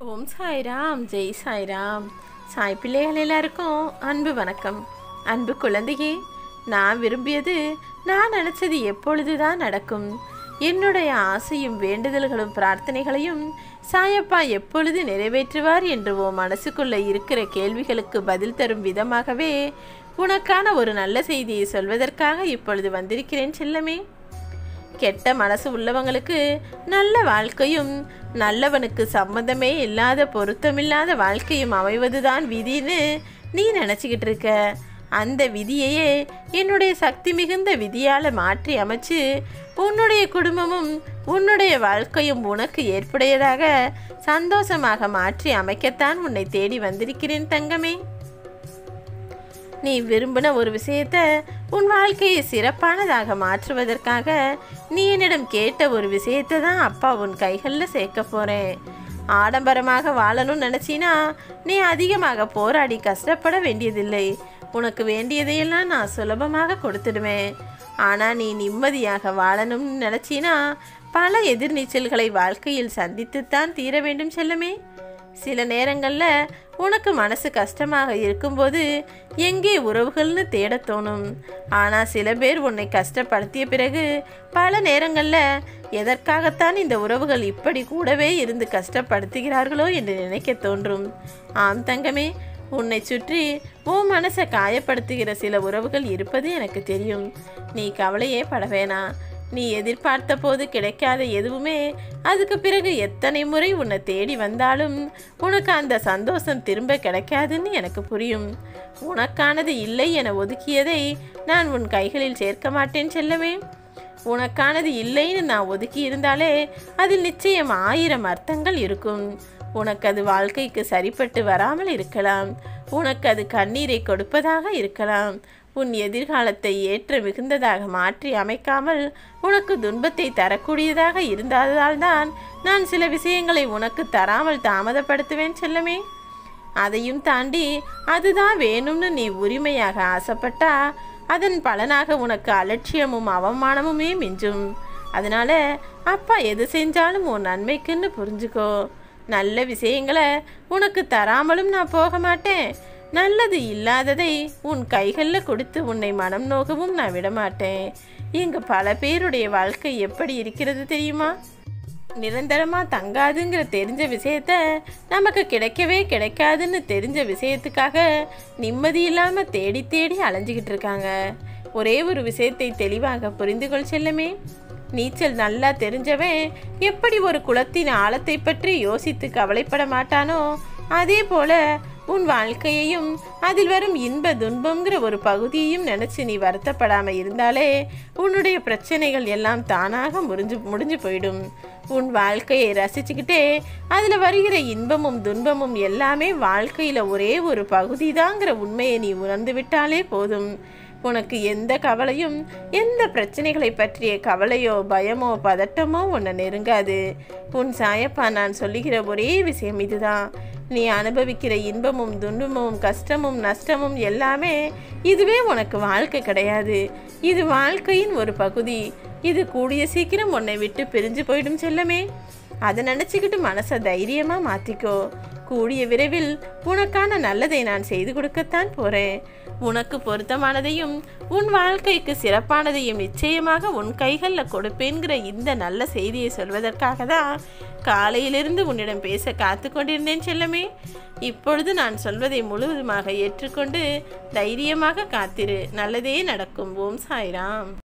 ஓம் சாய்ராம் ஜெய் சாய்ராம் சாய் பிள்ளைகள் எல்லாருக்கும் அன்பு வணக்கம் அன்பு குழந்தையே நான் விரும்பியது நான் நினச்சது எப்பொழுதுதான் நடக்கும் என்னுடைய ஆசையும் வேண்டுதல்களும் பிரார்த்தனைகளையும் சாயப்பா எப்பொழுது நிறைவேற்றுவார் என்று உன் மனசுக்குள்ள இருக்கிற கேள்விகளுக்கு பதில் தரும் விதமாகவே உனக்கான ஒரு நல்ல செய்தியை சொல்வதற்காக இப்பொழுது வந்திருக்கிறேன் செல்லமே கெட்ட மனசு உள்ளவங்களுக்கு நல்ல வாழ்க்கையும் நல்லவனுக்கு சம்மந்தமே இல்லாத பொருத்தமில்லாத வாழ்க்கையும் அமைவதுதான் விதின்னு நீ நினச்சிக்கிட்டு இருக்க அந்த விதியையே என்னுடைய சக்தி மிகுந்த விதியால் மாற்றி அமைச்சு உன்னுடைய குடும்பமும் உன்னுடைய வாழ்க்கையும் உனக்கு ஏற்புடையதாக சந்தோஷமாக மாற்றி அமைக்கத்தான் உன்னை தேடி வந்திருக்கிறேன் தங்கமே நீ விரும்பின ஒரு விஷயத்த உன் வாழ்க்கையை சிறப்பானதாக மாற்றுவதற்காக நீ என்னிடம் கேட்ட ஒரு விஷயத்தை தான் அப்பா உன் கைகளில் சேர்க்க போகிறேன் ஆடம்பரமாக வாழணும்னு நினச்சினா நீ அதிகமாக போராடி கஷ்டப்பட வேண்டியதில்லை உனக்கு வேண்டியதையெல்லாம் நான் சுலபமாக கொடுத்துடுவேன் ஆனால் நீ நிம்மதியாக வாழணும்னு நினச்சினா பல எதிர்நீச்சல்களை வாழ்க்கையில் சந்தித்துத்தான் தீர வேண்டும் செல்லமே சில நேரங்களில் உனக்கு மனசு கஷ்டமாக இருக்கும்போது எங்கே உறவுகள்னு தேட தோணும் ஆனால் சில பேர் உன்னை கஷ்டப்படுத்திய பிறகு பல நேரங்களில் எதற்காகத்தான் இந்த உறவுகள் இப்படி கூடவே இருந்து கஷ்டப்படுத்துகிறார்களோ என்று நினைக்க தோன்றும் ஆம் தங்கமே உன்னை சுற்றி உன் மனசை காயப்படுத்துகிற சில உறவுகள் இருப்பது எனக்கு தெரியும் நீ கவலையே பட வேணாம் நீ எதிர்பார்த்த போது கிடைக்காத எதுவுமே அதுக்கு பிறகு எத்தனை முறை உன்னை தேடி வந்தாலும் உனக்கு அந்த சந்தோஷம் திரும்ப கிடைக்காதுன்னு எனக்கு புரியும் உனக்கானது இல்லை என ஒதுக்கியதை நான் உன் கைகளில் சேர்க்க மாட்டேன் செல்லவே உனக்கானது இல்லைன்னு நான் ஒதுக்கி இருந்தாலே அதில் நிச்சயம் ஆயிரம் அர்த்தங்கள் இருக்கும் உனக்கு அது வாழ்க்கைக்கு சரிப்பட்டு வராமல் இருக்கலாம் உனக்கு அது கண்ணீரை கொடுப்பதாக இருக்கலாம் உன் எதிர்காலத்தை ஏற்ற மிகுந்ததாக மாற்றி அமைக்காமல் உனக்கு துன்பத்தை தரக்கூடியதாக இருந்ததால்தான் நான் சில விஷயங்களை உனக்கு தராமல் தாமதப்படுத்துவேன் செல்லமே அதையும் தாண்டி அதுதான் வேணும்னு நீ உரிமையாக ஆசைப்பட்டா அதன் பலனாக உனக்கு அலட்சியமும் அவமானமுமே மிஞ்சும் அதனால அப்பா எது செஞ்சாலும் உன் நன்மைக்குன்னு புரிஞ்சுக்கோ நல்ல விஷயங்களை உனக்கு தராமலும் நான் போக மாட்டேன் நல்லது இல்லாததை உன் கைகளில் கொடுத்து உன்னை மனம் நோகவும் நான் விடமாட்டேன் இங்கு பல பேருடைய வாழ்க்கை எப்படி இருக்கிறது தெரியுமா நிரந்தரமாக தங்காதுங்கிற தெரிஞ்ச விஷயத்த நமக்கு கிடைக்கவே கிடைக்காதுன்னு தெரிஞ்ச விஷயத்துக்காக நிம்மதி இல்லாமல் தேடி தேடி அலைஞ்சிக்கிட்டு இருக்காங்க ஒரே ஒரு விஷயத்தை தெளிவாக புரிந்து கொள் செல்லமே நீச்சல் நல்லா தெரிஞ்சவன் எப்படி ஒரு குளத்தின் ஆழத்தை பற்றி யோசித்து கவலைப்பட மாட்டானோ அதே போல உன் வாழ்க்கையையும் அதில் வரும் இன்ப துன்பங்கிற ஒரு பகுதியையும் நினச்சி நீ வருத்தப்படாமல் இருந்தாலே உன்னுடைய பிரச்சனைகள் எல்லாம் தானாக முடிஞ்சு முடிஞ்சு போயிடும் உன் வாழ்க்கையை ரசிச்சுக்கிட்டே அதில் வருகிற இன்பமும் துன்பமும் எல்லாமே வாழ்க்கையில் ஒரே ஒரு பகுதி தாங்கிற உண்மையை நீ உணர்ந்து விட்டாலே போதும் உனக்கு எந்த கவலையும் எந்த பிரச்சனைகளை பற்றிய கவலையோ பயமோ பதட்டமோ உன்னை நெருங்காது உன் சாயப்பா நான் சொல்லுகிற ஒரே விஷயம் இதுதான் நீ அனுபவிக்கிற இன்பமும் துன்பமும் கஷ்டமும் நஷ்டமும் எல்லாமே இதுவே உனக்கு வாழ்க்கை கிடையாது இது வாழ்க்கையின் ஒரு பகுதி இது கூடிய சீக்கிரம் உன்னை விட்டு பிரிஞ்சு போயிடும் செல்லமே அதை நினச்சிக்கிட்டு மனசை தைரியமாக மாற்றிக்கோ கூடிய விரைவில் உனக்கான நல்லதை நான் செய்து கொடுக்கத்தான் போகிறேன் உனக்கு பொருத்தமானதையும் உன் வாழ்க்கைக்கு சிறப்பானதையும் நிச்சயமாக உன் கைகளில் கொடுப்பேங்கிற இந்த நல்ல செய்தியை சொல்வதற்காக தான் காலையிலிருந்து உன்னிடம் பேச காத்து கொண்டிருந்தேன் செல்லமே இப்பொழுது நான் சொல்வதை முழுவதுமாக ஏற்றுக்கொண்டு தைரியமாக காத்திரு நல்லதே நடக்கும் ஓம் சாய்ராம்